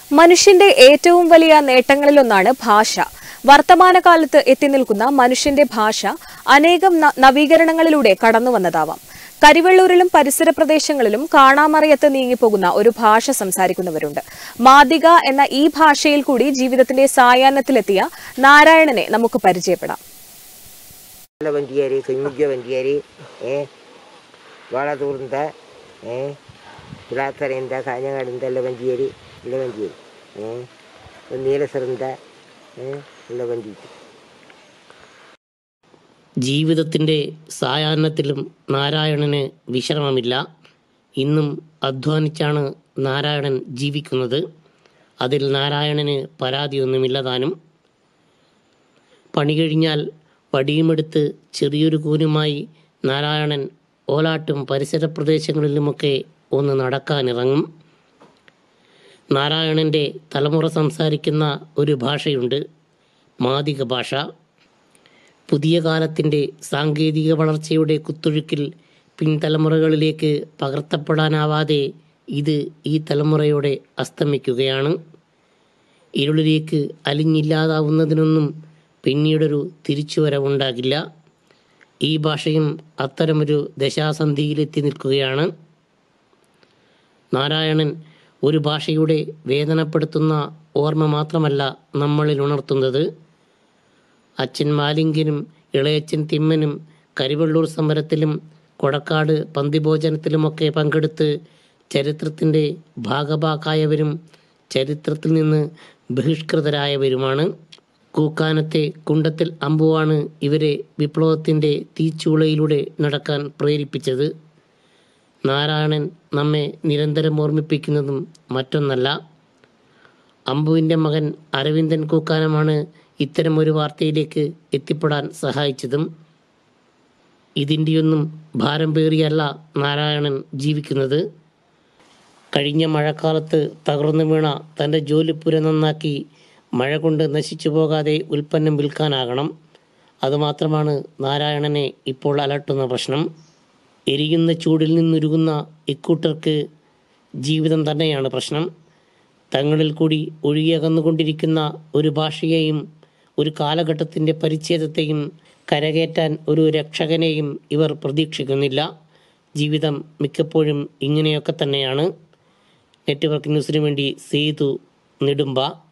മനുഷ്യന്റെ ഏറ്റവും വലിയ നേട്ടങ്ങളിലൊന്നാണ് ഭാഷ വർത്തമാനകാലത്ത് എത്തി നിൽക്കുന്ന മനുഷ്യന്റെ ഭാഷ അനേകം ന- നവീകരണങ്ങളിലൂടെ കടന്നുവന്നതാവാം കരിവെള്ളൂരിലും പരിസര പ്രദേശങ്ങളിലും കാണാമറയത്ത് നീങ്ങിപ്പോകുന്ന ഒരു ഭാഷ സംസാരിക്കുന്നവരുണ്ട് മാതിക എന്ന ഈ ഭാഷയിൽ കൂടി ജീവിതത്തിന്റെ സായാഹ്നത്തിലെത്തിയ നാരായണനെ നമുക്ക് പരിചയപ്പെടാം നല്ല വണ്ടിയാര് കുഞ്ഞുജ വണ്ടിയാര് ഏ വാളതൂർന്ത ഏ പിളാത്തറയുണ്ട കാഞ്ഞങ്ങാടുന്തല്ല വണ്ടിയാര് ഇല്ല വണ്ടിയാര് ഏ നീലസറുന്ത ഏ ഉള്ള വണ്ടി ജീവിതത്തിൻ്റെ സായാഹ്നത്തിലും നാരായണന് വിശ്രമമില്ല ഇന്നും അധ്വാനിച്ചാണ് നാരായണൻ ജീവിക്കുന്നത് അതിൽ നാരായണന് പരാതിയൊന്നുമില്ല താനും പണി കഴിഞ്ഞാൽ വടിയുമെടുത്ത് ചെറിയൊരു കൂനുമായി നാരായണൻ ഓലാട്ടും പരിസര പ്രദേശങ്ങളിലുമൊക്കെ ഒന്ന് നടക്കാനിറങ്ങും നാരായണൻ്റെ തലമുറ സംസാരിക്കുന്ന ഒരു ഭാഷയുണ്ട് മാതിക ഭാഷ പുതിയ കാലത്തിൻ്റെ സാങ്കേതിക വളർച്ചയുടെ കുത്തൊഴുക്കിൽ പിൻതലമുറകളിലേക്ക് പകർത്തപ്പെടാനാവാതെ ഇത് ഈ തലമുറയോടെ അസ്തമിക്കുകയാണ് ഇരുളിലേക്ക് അലിഞ്ഞില്ലാതാവുന്നതിനൊന്നും പിന്നീടൊരു തിരിച്ചുവരവുണ്ടാകില്ല ഈ ഭാഷയും അത്തരമൊരു ദശാസന്ധിയിലെത്തി നിൽക്കുകയാണ് നാരായണൻ ഒരു ഭാഷയുടെ വേദനപ്പെടുത്തുന്ന ഓർമ്മ മാത്രമല്ല നമ്മളിൽ ഉണർത്തുന്നത് അച്ഛൻ മാലിംഗനും ഇളയച്ചൻ തിമ്മനും കരിവള്ളൂർ സമരത്തിലും കൊടക്കാട് പന്തിഭോജനത്തിലുമൊക്കെ പങ്കെടുത്ത് ചരിത്രത്തിൻ്റെ ഭാഗഭാക്കായവരും ചരിത്രത്തിൽ നിന്ന് ബഹിഷ്കൃതരായവരുമാണ് കൂക്കാനത്തെ കുണ്ടത്തിൽ അമ്പുവാണ് ഇവരെ വിപ്ലവത്തിൻ്റെ തീച്ചൂളയിലൂടെ നടക്കാൻ പ്രേരിപ്പിച്ചത് നാരായണൻ നമ്മെ നിരന്തരം ഓർമ്മിപ്പിക്കുന്നതും മറ്റൊന്നല്ല അമ്പുവിൻ്റെ മകൻ അരവിന്ദൻ കൂക്കാനമാണ് ഇത്തരമൊരു വാർത്തയിലേക്ക് എത്തിപ്പെടാൻ സഹായിച്ചതും ഇതിൻ്റെയൊന്നും ഭാരം പേറിയല്ല നാരായണൻ ജീവിക്കുന്നത് കഴിഞ്ഞ മഴക്കാലത്ത് തകർന്നു വീണ തൻ്റെ ജോലിപ്പുര നന്നാക്കി മഴ കൊണ്ട് നശിച്ചു പോകാതെ ഉൽപ്പന്നം വിൽക്കാനാകണം അതുമാത്രമാണ് നാരായണനെ ഇപ്പോൾ അലട്ടുന്ന പ്രശ്നം എരിയുന്ന ചൂടിൽ നിന്നുരുകുന്ന ഇക്കൂട്ടർക്ക് ജീവിതം തന്നെയാണ് പ്രശ്നം തങ്ങളിൽ കൂടി ഒഴുകിയകന്നുകൊണ്ടിരിക്കുന്ന ഒരു ഭാഷയെയും ഒരു കാലഘട്ടത്തിൻ്റെ പരിച്ഛേദത്തെയും കരകയറ്റാൻ ഒരു രക്ഷകനെയും ഇവർ പ്രതീക്ഷിക്കുന്നില്ല ജീവിതം മിക്കപ്പോഴും ഇങ്ങനെയൊക്കെ തന്നെയാണ് നെറ്റ്വർക്ക് ന്യൂസിനു വേണ്ടി സേതു നെടുമ്പ